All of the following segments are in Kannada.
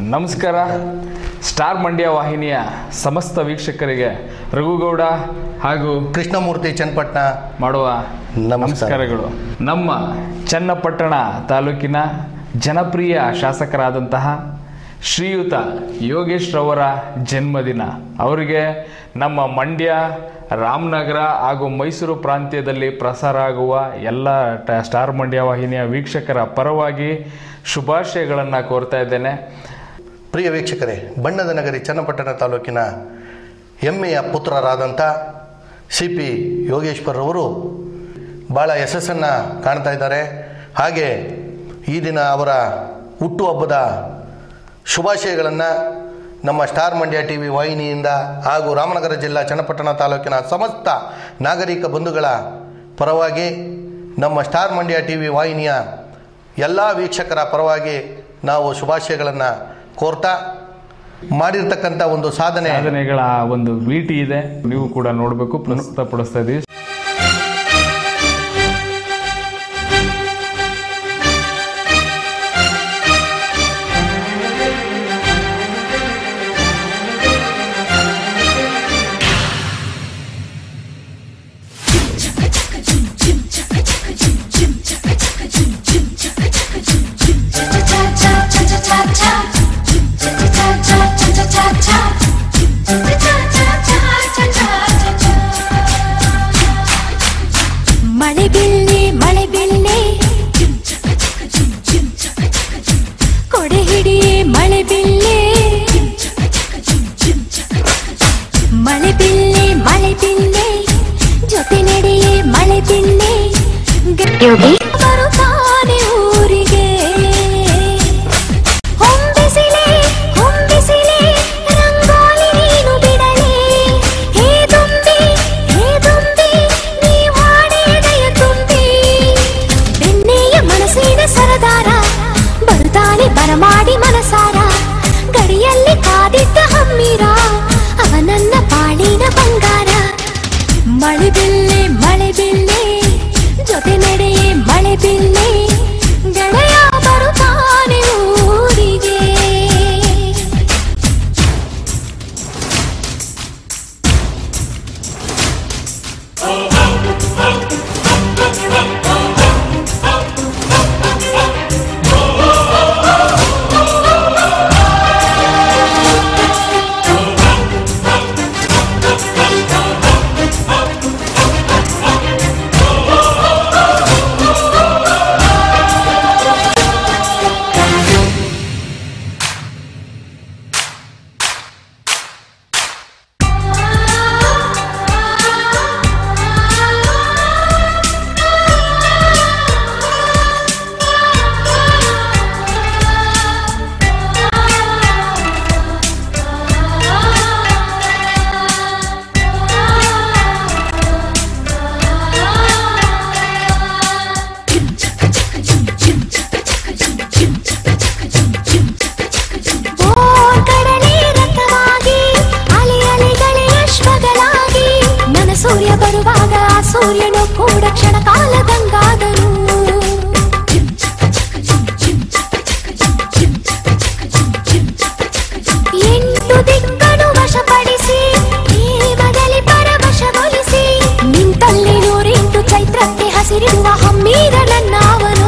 ನಮಸ್ಕಾರ ಸ್ಟಾರ್ ಮಂಡ್ಯ ವಾಹಿನಿಯ ಸಮಸ್ತ ವೀಕ್ಷಕರಿಗೆ ರಘುಗೌಡ ಹಾಗೂ ಕೃಷ್ಣಮೂರ್ತಿ ಚನ್ನಪಟ್ಟಣ ಮಾಡುವ ನಮಸ್ಕಾರ. ನಮಸ್ಕಾರಗಳು ನಮ್ಮ ಚನ್ನಪಟ್ಟಣ ತಾಲೂಕಿನ ಜನಪ್ರಿಯ ಶಾಸಕರಾದಂತಹ ಶ್ರೀಯುತ ಯೋಗೇಶ್ ರವರ ಜನ್ಮದಿನ ಅವರಿಗೆ ನಮ್ಮ ಮಂಡ್ಯ ರಾಮನಗರ ಹಾಗೂ ಮೈಸೂರು ಪ್ರಾಂತ್ಯದಲ್ಲಿ ಪ್ರಸಾರ ಆಗುವ ಎಲ್ಲ ಟ- ಸ್ಟಾರ್ ಮಂಡ್ಯ ವಾಹಿನಿಯ ವೀಕ್ಷಕರ ಪರವಾಗಿ ಶುಭಾಶಯಗಳನ್ನು ಕೋರ್ತಾ ಇದ್ದೇನೆ ಪ್ರಿಯ ವೀಕ್ಷಕರೇ ಬಣ್ಣದ ನಗರಿ ಚನ್ನಪಟ್ಟಣ ತಾಲೂಕಿನ ಹೆಮ್ಮೆಯ ಪುತ್ರರಾದಂಥ ಸಿ ಪಿ ಯೋಗೇಶ್ವರವರು ಭಾಳ ಯಶಸ್ಸನ್ನು ಕಾಣ್ತಾ ಇದ್ದಾರೆ ಹಾಗೆ ಈ ದಿನ ಅವರ ಹುಟ್ಟುಹಬ್ಬದ ಶುಭಾಶಯಗಳನ್ನು ನಮ್ಮ ಸ್ಟಾರ್ ಮಂಡ್ಯ ಟಿ ವಿ ವಾಹಿನಿಯಿಂದ ಹಾಗೂ ರಾಮನಗರ ಜಿಲ್ಲಾ ಚನ್ನಪಟ್ಟಣ ತಾಲೂಕಿನ ಸಮಸ್ತ ನಾಗರಿಕ ಬಂಧುಗಳ ಪರವಾಗಿ ನಮ್ಮ ಸ್ಟಾರ್ ಮಂಡ್ಯ ಟಿ ವಿ ವಾಹಿನಿಯ ಎಲ್ಲ ವೀಕ್ಷಕರ ಪರವಾಗಿ ನಾವು ಶುಭಾಶಯಗಳನ್ನು ಕೋರ್ತಾ ಮಾಡಿರ್ತಕ್ಕಂಥ ಒಂದು ಸಾಧನೆ ಸಾಧನೆಗಳ ಒಂದು ವಿಟಿ ಇದೆ ನೀವು ಕೂಡ ನೋಡಬೇಕು ಪ್ರಸ್ತುತಪಡಿಸ್ತಾ ಇದೀವಿ ಮಳೆ ಬಿಲ್ಲೆ ಮಳೆ ಬಿಲ್ಲೆ ಕೊಡೆ ಹಿಡಿಯೇ ಮಳೆ ಬಿಲ್ಲೆ ಮಳೆ ಬಿಲ್ಲೆ ಮಳೆ ಬಿಲ್ಲೆ ಜೊತೆ ನಡೆಯೇ ಮಳೆ ಬಿಲ್ಲೆ ಯೋಗಿ ಬರುತ್ತಾನೆ ಊರಿಗೆ ಹೊಂಬಿಸಿಲೆ ಹೊಂಬಿಸಿಲೆ ರಂಗೋಲಿ ನೀನು ಬಿಡಲೆ ಹೇ ತುಂಬಿ ಹೇ ತುಂಬಿ ನೀ ಹಾಡೆ ದಯ ತುಂಬಿ ಬೆಣ್ಣೆಯ ಮನಸ್ಸಿನ ಸರದಾರ ಬರುತ್ತಾನೆ ಬರಮಾಡಿ ಮನಸಾರ ಗಡಿಯಲ್ಲಿ ಕಾದಿದ್ದ ಹಮ್ಮಿರ ಅವನನ್ನ ಬಾಳಿನ ಬಂಗಾರ ಮಳೆ ಬಿಲ್ಲೆ ಮಳೆ ಬಿಲ್ಲೆ ಜೊತೆ ನಡೆಯೇ ಮಳೆ ಬಿಲ್ಲೆ ಗೆಳೆಯ ಬರುತ್ತಾನೆ ಊರಿಗೆ ಓ ಕಡಲೆ ರಥವಾಗಿ ಅಲೆ ಅಲೆಗಳೇ ಅಶ್ವಗಳಾಗಿ ನನ್ನ ಸೂರ್ಯ ಬರುವಾಗ ಆ ಸೂರ್ಯನು ಕೂಡ ಕ್ಷಣ ಕಾಲದಂಗಾದನು ಎಂಟು ದಿಕ್ಕನು ವಶಪಡಿಸಿ ದೇವದಲ್ಲಿ ಪರವಶಗೊಳಿಸಿ ನಿಂತಲ್ಲಿ ನೂರೆಂಟು ಚೈತ್ರಕ್ಕೆ ಹಸಿರಿರುವ ಹಮ್ಮೀರ ನನ್ನವನು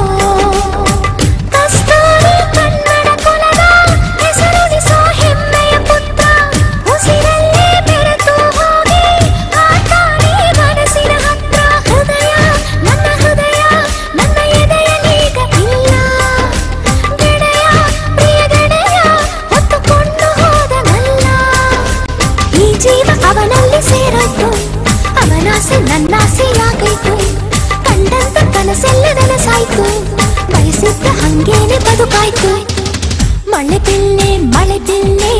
ಕಸ್ತೂರಿ ಕನ್ನಡ ಕುಲದ ಹೆಸರುಣಿಸೋ ಹೆಮ್ಮೆಯ ಪುತ್ರ ಉಸಿರಲ್ಲೇ ಬೆರೆತು ಹೋಗಿ ಆಟಾಡಿ ಮನಸ್ಸಿನ ಹತ್ರ ಹೃದಯ ನನ್ನ ಹೃದಯ ನನ್ನ ಎದೆಯಲೀಗ ಇಲ್ಲ ಗೆಳೆಯ ಪ್ರಿಯ ಗೆಳೆಯ ಹೊತ್ತುಕೊಂಡು ಹೋದನಲ್ಲ ಈ ಜೀವ ಅವನಲ್ಲಿ ಸೇರದ್ದು ಅವನಾಸೆ ನನ್ನಾಸೆಯಾಗೈತು ಕಂಡಂತ ಕನಸೆಲ್ಲ ನನಸಾಯ್ತು ಬಯಸಿದ್ದ ಹಂಗೇನೆ ಬದುಕಾಯ್ತು ಮಳೆ ಬಿಲ್ಲೆ ಮಳೆ ಬಿಲ್ಲೆ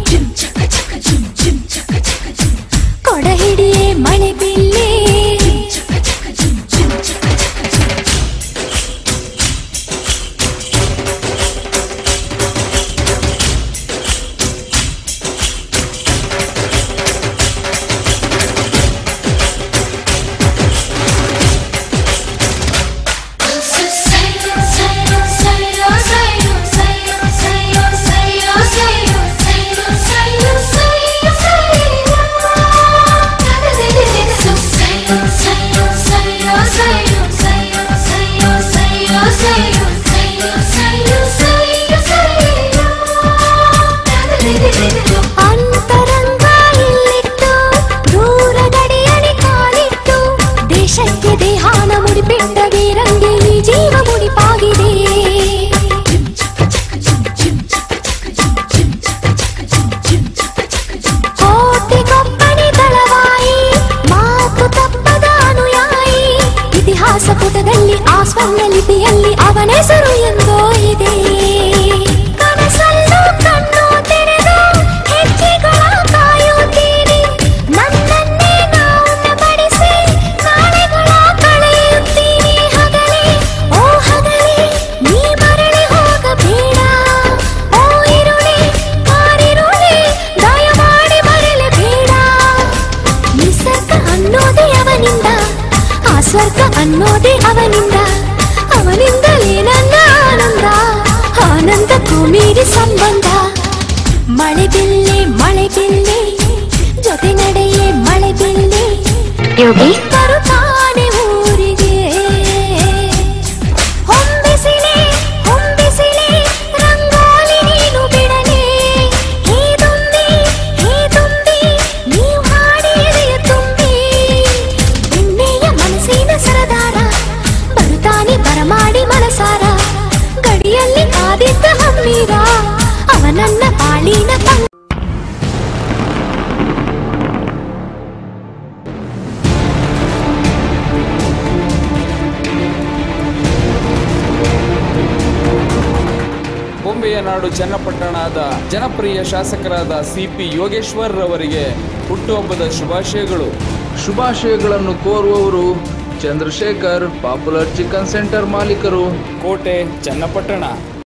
ಕೊಡ ಹಿಡಿಯೇ ಮಳೆ ಬಿಲ್ಲೆ Say, say, say, say, say, say, say, say, say, ಹೆಸರು ಎಂದೋ ಇದೆ ಕನಸಲ್ಲೂ ಕಣ್ಣು ತೆರೆದು ಹೆಜ್ಜೆಗಳ ಕಾಯುತ್ತೀನಿ ನನ್ನನ್ನೇ ನಾವು ಬಡಿಸಿ ನಾಳೆಗಳ ಕಳೆಯುತ್ತೀನಿ ಹಗಲೇ ಓ ಹಗಲೇ ನೀ ಮರಳಿ ಹೋಗಬೇಡ ಓ ಇರುಳೆ ಕಾರಿರುಳೆ ದಯಮಾಡಿ ಮರಳಬೇಡ ನಿಸರ್ಗ ಅನ್ನೋದೇ ಅವನಿಂದ ಆ ಸ್ವರ್ಗ ಅನ್ನೋದೇ ಅವನಿಂದ ಅವನಿಂದಲೇ ನನ್ನ ಆನಂದ ಆನಂದಕ್ಕೂ ಮೀರಿ ಸಂಬಂಧ ಮಳೆ ಬಿಲ್ಲೆ ಮಳೆ ಬಿಲ್ಲೆ ಜೊತೆ ನಡೆಯೇ ಮಳೆ ಬಿಲ್ಲೆ ಯೋಗಿ ಬರುತ್ತಾನೆ ಊರಿಗೆ ಹೊಂಬಿಸಿಲೆ ಹೊಂಬಿಸಿಲೆ ರಂಗೋಲಿ ನೀನು ಬಿಡಲೇ ಹೇ ತುಂಬಿ ಹೇ ತುಂಬಿ ನೀವು ಹಾಡಿ ಎದೆಯ ತುಂಬಿ ಬೆಣ್ಣೆಯ ಮನಸ್ಸಿನ ಸರದಾರ ಬರುತ್ತಾನೆ ಬರಮಾಡಿ ಮನಸಾರ ಗಡಿಯಲ್ಲಿ ಕಾದಿದ್ದ ಹಮ್ಮೀರ ಅವನನ್ನ ಬಾಳಿನ ಪಂಗ ಬೊಂಬೆಯ ನಾಡು ಚನ್ನಪಟ್ಟಣದ ಜನಪ್ರಿಯ ಶಾಸಕರಾದ ಸಿಪಿ ಯೋಗೇಶ್ವರ್ ರವರಿಗೆ ಹುಟ್ಟುಹಬ್ಬದ ಶುಭಾಶಯಗಳು ಶುಭಾಶಯಗಳನ್ನು ಕೋರುವವರು ಚಂದ್ರಶೇಖರ್ ಪಾಪ್ಯುಲರ್ ಚಿಕನ್ ಸೆಂಟರ್ ಮಾಲೀಕರು ಕೋಟೆ ಚನ್ನಪಟ್ಟಣ